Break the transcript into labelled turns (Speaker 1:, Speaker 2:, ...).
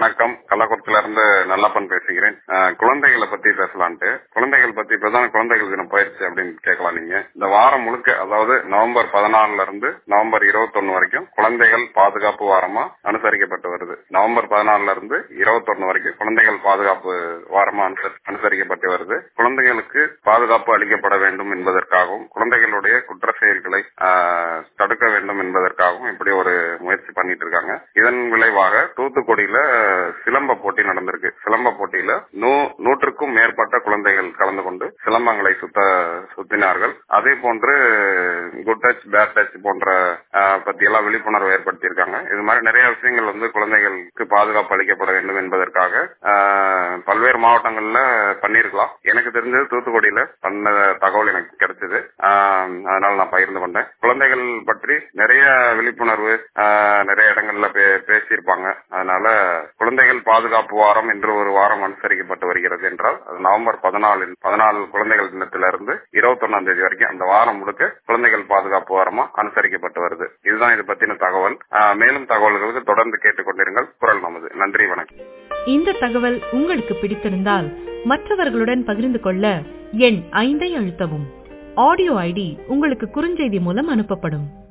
Speaker 1: வணக்கம் கள்ளக்குளத்துல இருந்து நல்லப்பன் பேசுகிறேன் அஹ், குழந்தைகளை பத்தி பேசலான்ட்டு குழந்தைகள் பத்தி இப்பதான் குழந்தைகள் தினம் பயிற்சி அப்படின்னு கேட்கலாம் நீங்க இந்த வாரம் முழுக்க அதாவது நவம்பர் பதினாலுல இருந்து நவம்பர் இருபத்தொன்னு வரைக்கும் குழந்தைகள் பாதுகாப்பு வாரமா அனுசரிக்கப்பட்டு வருது நவம்பர் பதினாலுல இருந்து இருபத்தொன்னு வரைக்கும் குழந்தைகள் பாதுகாப்பு வாரமா அனுசரி- அனுசரிக்கப்பட்டு வருது குழந்தைகளுக்கு பாதுகாப்பு அளிக்கப்பட வேண்டும் என்பதற்காகவும் குழந்தைகளுடைய குற்ற செயல்களை ஆஹ், தடுக்க வேண்டும் என்பதற்காகவும் இப்படி ஒரு முயற்சி பண்ணிட்டு இருக்காங்க இதன் விளைவாக தூத்துக்குடியில சிலம்ப போட்டி நடந்திருக்கு சிலம்ப போட்டியில நூ நூற்றுக்கும் மேற்பட்ட குழந்தைகள் கலந்து கொண்டு சிலம்பங்களை சுத்த சுத்தினார்கள் அதே போன்று குட் டச் பேட் டச் போன்ற ஆஹ், பத்தியெல்லாம் விழிப்புணர்வு ஏற்படுத்தியிருக்காங்க இது மாதிரி நிறைய விஷயங்கள் வந்து குழந்தைகளுக்கு பாதுகாப்பு அளிக்கப்பட வேண்டும் என்பதற்காக ஆஹ், பல்வேறு மாவட்டங்கள்ல பண்ணிருக்கலாம் எனக்கு தெரிஞ்சது தூத்துக்குடியில பண்ண தகவல் எனக்கு கிடைச்சது ஆஹ், அதனால நான் பகிர்ந்து கொண்டேன் குழந்தைகள் பற்றி நிறைய விழிப்புணர்வு ஆஹ், நிறைய இடங்கள்ல பே- பேசியிருப்பாங்க அதனால குழந்தைகள் பாதுகாப்பு வாரம் என்று ஒரு வாரம் அனுசரிக்கப்பட்டு வருகிறது என்றால் அது நவம்பர் பதினாலில் பதினாலு குழந்தைகள் தினத்திலிருந்து இருபத்தொன்னாம் தேதி வரைக்கும் அந்த வாரம் முழுக்க குழந்தைகள் பாதுகாப்பு வாரமா அனுசரிக்கப்பட்டு வருது இதுதான் இது பத்தின தகவல் ஆஹ், மேலும் தகவல்களுக்கு தொடர்ந்து கேட்டுக்கொண்டிருங்கள் குரல் நமது நன்றி வணக்கம்
Speaker 2: இந்த தகவல் உங்களுக்கு பிடித்திருந்தால் மற்றவர்களுடன் பகிர்ந்து கொள்ள எண் ஐந்தை அழுத்தவும் ஆடியோ ஐடி உங்களுக்கு குறுஞ்செய்தி மூலம் அனுப்பப்படும்